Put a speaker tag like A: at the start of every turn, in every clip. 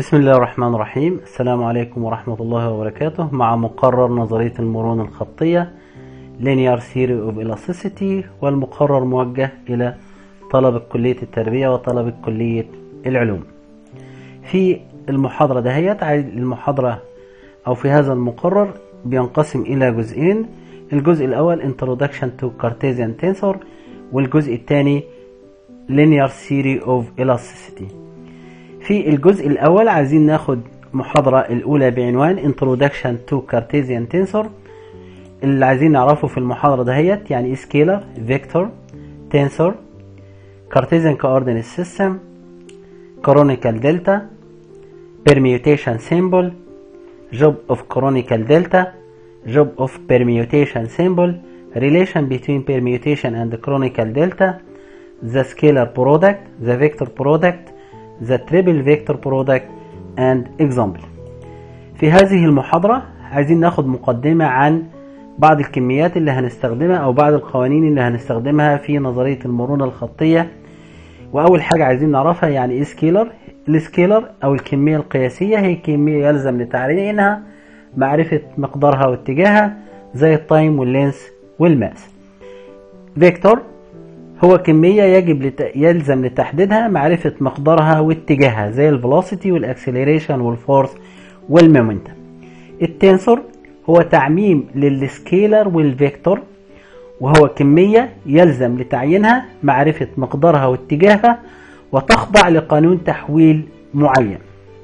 A: بسم الله الرحمن الرحيم السلام عليكم ورحمة الله وبركاته مع مقرر نظرية المرونة الخطية Linear Theory of Elasticity والمقرر موجه إلى طلبة كلية التربية وطلبة كلية العلوم في المحاضرة دهيت المحاضرة أو في هذا المقرر بينقسم إلى جزئين الجزء الأول Introduction to Cartesian Tensor والجزء الثاني Linear Theory of Elasticity في الجزء الأول عايزين ناخد محاضرة الأولى بعنوان Introduction to Cartesian Tensor اللي عايزين نعرفه في المحاضرة دهيت يعني إيه سكيلر فيكتور تنسور Cartesian Coordinate System Canonical Delta Permutation Symbol Job of Canonical Delta Job of Permutation Symbol Relation between Permutation and Canonical Delta The Scalar Product The Vector Product The Triple Vector Product and Example في هذه المحاضرة عايزين ناخد مقدمة عن بعض الكميات اللي هنستخدمها او بعض القوانين اللي هنستخدمها في نظرية المرونة الخطية واول حاجة عايزين نعرفها يعني ايه سكيلر السكيلر او الكمية القياسية هي كمية يلزم لتعيينها معرفة مقدارها واتجاهها زي التايم واللينس والماس فيكتور هو كمية يجب لت... يلزم لتحديدها معرفة مقدارها واتجاهها زي الفلوسيتي والاكسلريشن والفورس والمومنتم التنسور هو تعميم للسكيلر والفيكتور وهو كمية يلزم لتعيينها معرفة مقدارها واتجاهها وتخضع لقانون تحويل معين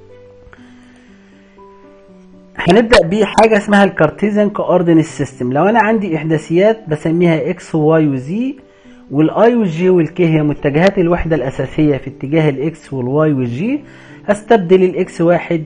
A: هنبدأ بحاجة اسمها الكارتيزيان كوردينيت سيستم لو أنا عندي إحداثيات بسميها إكس وواي وزي والاي والجي والكي هي متجهات الوحدة الأساسية في اتجاه الإكس والواي والجي هستبدل الإكس واحد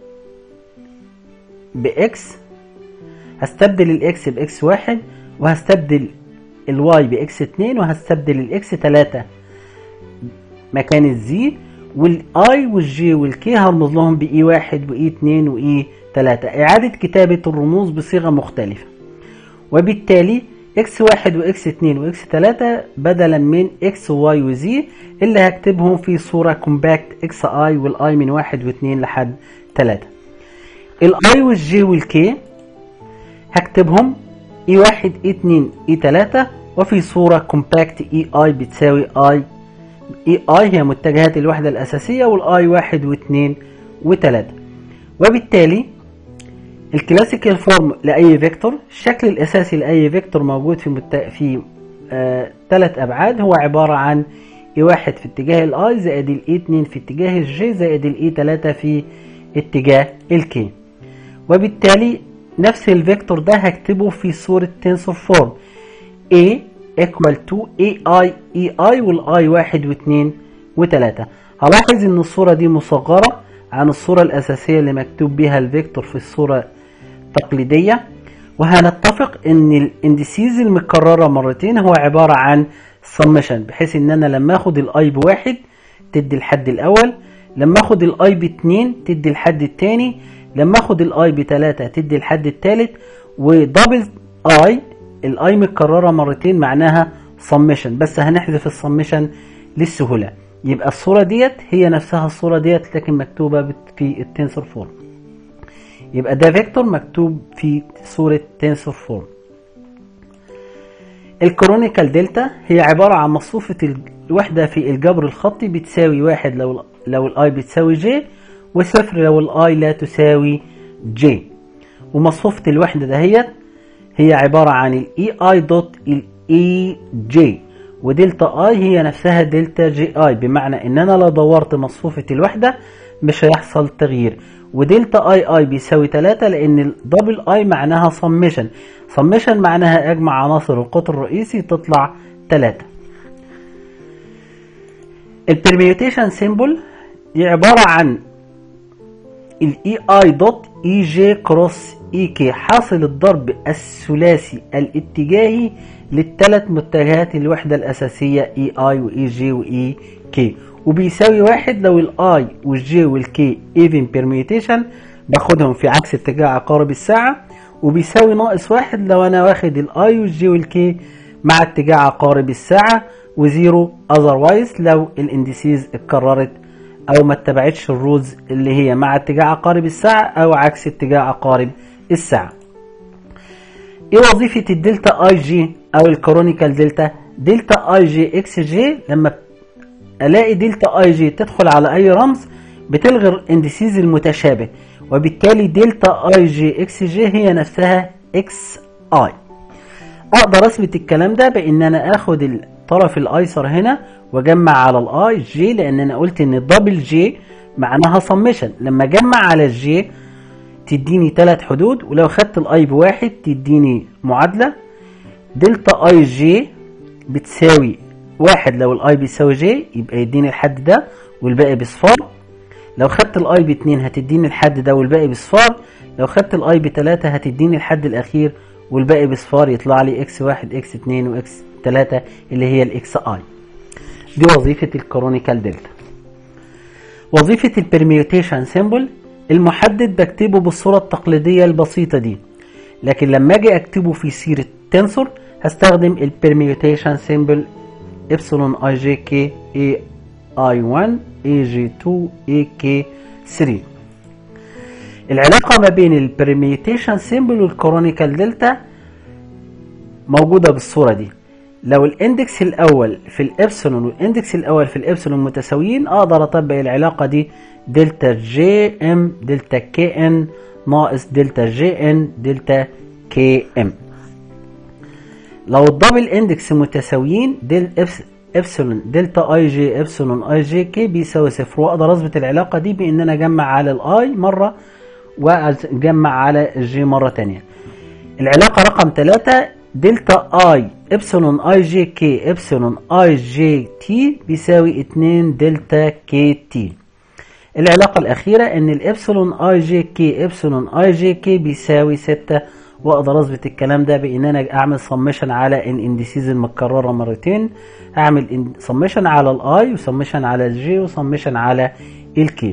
A: بإكس هستبدل الإكس بإكس واحد وهستبدل الواي بإكس اتنين وهستبدل الإكس تلاتة مكان الزي والاي والجي والكي هرمز لهم بإي واحد وإي اتنين وإي تلاتة إعادة كتابة الرموز بصيغة مختلفة وبالتالي اكس واحد واكس اتنين واكس تلاتة بدلا من اكس وواي وزي اللي هكتبهم في صورة كومباكت اكس اي والاي من واحد واتنين لحد تلاتة الاي والجي والكي هكتبهم اي واحد اي اتنين اي تلاتة وفي صورة كومباكت اي اي بتساوي اي اي اي هي متجهات الوحدة الاساسية والاي واحد واتنين وتلاتة وبالتالي الكلاسيكال فورم لاي فيكتور الشكل الاساسي لاي فيكتور موجود في مت... في ثلاث آه ابعاد هو عباره عن اي واحد في اتجاه الاي زائد الاي 2 في اتجاه الجي زائد الاي 3 في اتجاه الكي وبالتالي نفس الفيكتور ده هكتبه في صوره تنسور فورم a equal to ai ei والاي 1 و2 و3 هلاحظ ان الصوره دي مصغره عن الصورة الأساسية اللي مكتوب بها الفيكتور في الصورة التقليدية وهنتفق ان الاندسيز المكررة مرتين هو عبارة عن سمشن بحيث ان انا لما اخد الاي بواحد تدي الحد الاول لما اخد الاي باتنين تدي الحد التاني لما اخد الاي بتلاتة تدي الحد التالت ودبل اي الاي متكررة مرتين معناها سمشن بس هنحذف السمشن للسهولة يبقى الصورة ديت هي نفسها الصورة ديت لكن مكتوبة في التنسور فورم يبقى ده فيكتور مكتوب في صورة تنسور فورم الكرونيكال دلتا هي عبارة عن مصفوفة الوحدة في الجبر الخطي بتساوي واحد لو لو الاي بتساوي جي وصفر لو الاي لا تساوي جي ومصفوفة الوحدة دهيت هي عبارة عن الاي اي دوت الاي جي ودلتا اي هي نفسها دلتا جي اي بمعنى ان انا لو دورت مصفوفة الوحدة مش هيحصل تغيير ودلتا اي اي بيساوي 3 لان الدبل اي معناها سمشن سمشن معناها اجمع عناصر القطر الرئيسي تطلع 3 البرميوتيشن سيمبل دي عبارة عن الاي اي دوت اي جي كروس اي كي حاصل الضرب الثلاثي الاتجاهي للثلاث متجهات الوحدة الأساسية اي اي واي جي واي كي وبيساوي واحد لو الاي والجي والكي ايفن بيرميتيشن باخدهم في عكس اتجاه عقارب الساعة وبيساوي ناقص واحد لو انا واخد الاي والجي والكي مع اتجاه عقارب الساعة وزيرو اذروايز لو الاندسيز اتكررت او ما اتبعتش الرولز اللي هي مع اتجاه عقارب الساعة او عكس اتجاه عقارب الساعة ايه وظيفة الدلتا اي جي او الكرونيكال دلتا دلتا اي جي اكس جي لما الاقي دلتا اي جي تدخل على اي رمز بتلغي الاندسيز المتشابه وبالتالي دلتا اي جي اكس جي هي نفسها اكس اي اقدر اثبت الكلام ده بان انا اخد الطرف الايسر هنا واجمع على الاي جي لان انا قلت ان الدبل جي معناها سمشن لما اجمع على الجي تديني ثلاث حدود ولو خدت الاي بواحد تديني معادله دلتا اي جي بتساوي واحد لو الاي بيساوي جي يبقى يديني الحد ده والباقي بصفار لو خدت الاي باتنين هتديني الحد ده والباقي بصفار لو خدت الاي بتلاتة هتديني الحد الاخير والباقي بصفار يطلع لي اكس واحد اكس اتنين واكس تلاتة اللي هي الاكس اي دي وظيفة الكرونيكال دلتا وظيفة البرميوتيشن سيمبل المحدد بكتبه بالصورة التقليدية البسيطة دي لكن لما اجي اكتبه في سيرة تنسور هستخدم البرميوتيشن سيمبل ابسلون اي جي كي اي اي 1 اي جي 2 اي كي 3 العلاقة ما بين البرميوتيشن سيمبل والكرونيكال دلتا موجودة بالصورة دي لو الاندكس الاول في الابسلون والاندكس الاول في الابسلون متساويين اقدر اطبق العلاقة دي دلتا جي ام دلتا كي ان ناقص دلتا جي ان دلتا كي ام لو الدبل اندكس متساويين دل ابسلون دلتا اي جي ابسلون اي جي كي بيساوي صفر واقدر اثبت العلاقه دي بان انا اجمع على الاي مره واجمع على الجي مره تانية العلاقه رقم 3 دلتا اي ابسلون اي جي كي ابسلون اي جي تي بيساوي 2 دلتا كي تي العلاقة الأخيرة إن الإبسلون أي جي كي إبسلون أي جي كي بيساوي ستة وأقدر أثبت الكلام ده بإن أنا أعمل سمشن على الإنديسيز المتكررة مرتين أعمل سمشن على الأي وسمشن على الجي وسمشن على الكي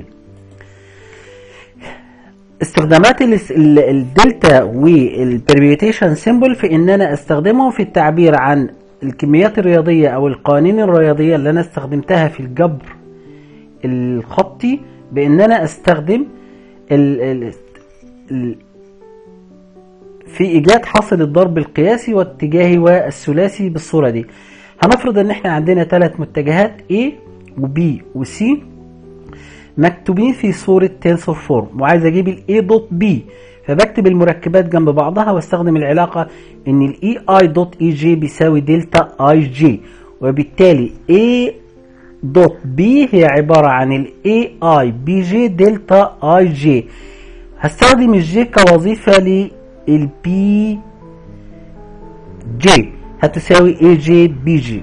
A: استخدامات الدلتا والبرميوتيشن سيمبل في ان انا استخدمهم في التعبير عن الكميات الرياضية او القوانين الرياضية اللي انا استخدمتها في الجبر الخطي بان انا استخدم ال ال ال في ايجاد حاصل الضرب القياسي والاتجاهي والثلاثي بالصورة دي هنفرض ان احنا عندنا ثلاث متجهات A و B و C مكتوبين في صورة تنسور فورم وعايز اجيب ال A دوت B فبكتب المركبات جنب بعضها واستخدم العلاقة ان ال EI دوت EJ بيساوي دلتا اي جي وبالتالي A دوت B هي عبارة عن ال AI بي جي دلتا اي جي هستخدم الجي كوظيفة لل بي جي هتساوي اي جي بي جي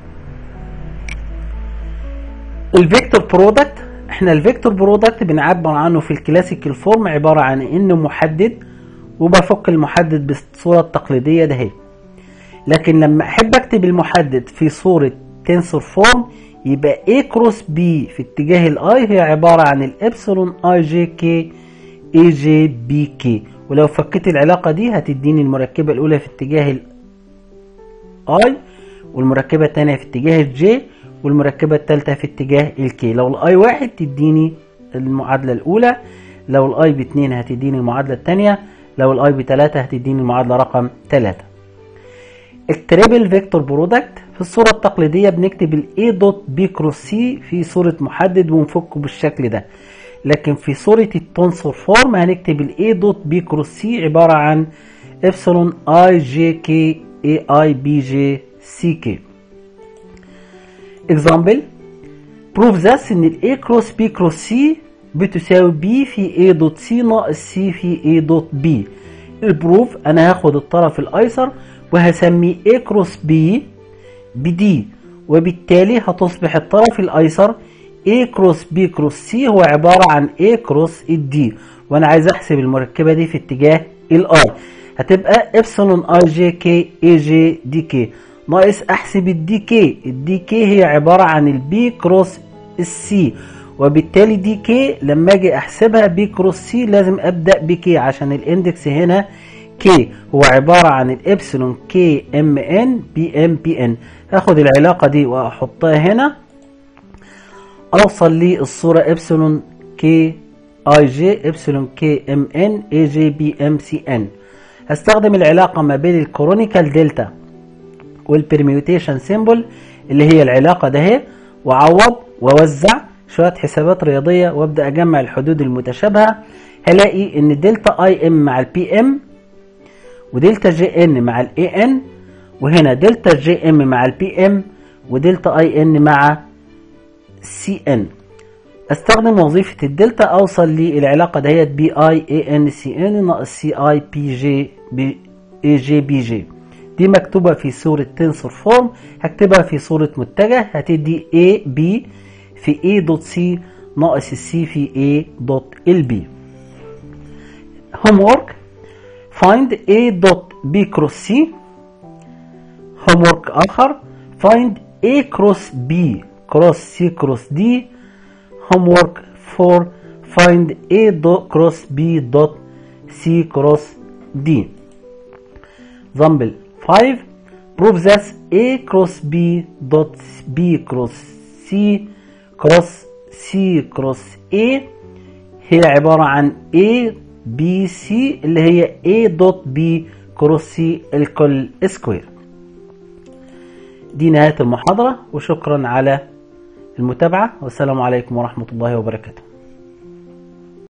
A: الفيكتور برودكت احنا الفيكتور برودكت بنعبر عنه في الكلاسيكال فورم عبارة عن انه محدد وبفك المحدد بالصورة التقليدية ده هي لكن لما احب اكتب المحدد في صورة تنسور فورم يبقى A كروس B في اتجاه الاي هي عبارة عن الابسلون اي جي كي اي جي بي كي ولو فكيت العلاقة دي هتديني المركبة الاولى في اتجاه الاي والمركبة الثانية في اتجاه الجي والمركبة الثالثة في اتجاه الكي لو الاي واحد تديني المعادلة الاولى لو الاي باتنين هتديني المعادلة الثانية لو الاي بتلاتة هتديني المعادلة رقم تلاتة التريبل فيكتور برودكت في الصورة التقليدية بنكتب ال A دوت B كروس C في صورة محدد ونفكه بالشكل ده لكن في صورة التونسور فورم هنكتب ال A دوت B كروس C عبارة عن epsilon I J K A I B J C K example prove thus ان ال A كروس B كروس C بتساوي B في A دوت C ناقص C في A دوت B البروف انا هاخد الطرف الايسر وهسمي A كروس B بدي وبالتالي هتصبح الطرف الايسر A كروس B كروس C هو عبارة عن A كروس الدي وانا عايز احسب المركبة دي في اتجاه الاي هتبقى ابسلون اي جي كي اي جي دي كي ناقص احسب الدي كي الدي كي هي عبارة عن البي كروس السي وبالتالي دي كي لما اجي احسبها بي كروس سي لازم ابدا بكي عشان الاندكس هنا كي هو عبارة عن الابسلون كي ام ان بي ام بي ان هاخد العلاقة دي واحطها هنا اوصل للصورة ابسلون كي اي جي ابسلون كي ام ان اي جي بي ام سي ان هستخدم العلاقة ما بين الكرونيكال دلتا والبرميوتيشن سيمبل اللي هي العلاقة ده اهي واعوض واوزع شوية حسابات رياضية وابدأ اجمع الحدود المتشابهة هلاقي ان دلتا اي ام مع البي ام ودلتا جي ان مع الاي ان وهنا دلتا جي ام مع البي ام ودلتا اي ان مع سي ان استخدم وظيفة الدلتا اوصل للعلاقة دهيت بي اي اي ان سي ان ناقص سي اي بي جي بي اي جي بي جي دي مكتوبة في صورة تنسور فورم هكتبها في صورة متجه هتدي A B في A دوت C ناقص C في A دوت ال B homework find A دوت B cross C homework آخر find A cross B cross C cross D homework 4 find A dot cross B dot C cross D example 5 prove that A cross B dot B cross C cross C cross A هي عبارة عن A B C اللي هي A dot B cross C الكل سكوير دي نهاية المحاضرة وشكرا على المتابعة والسلام عليكم ورحمة الله وبركاته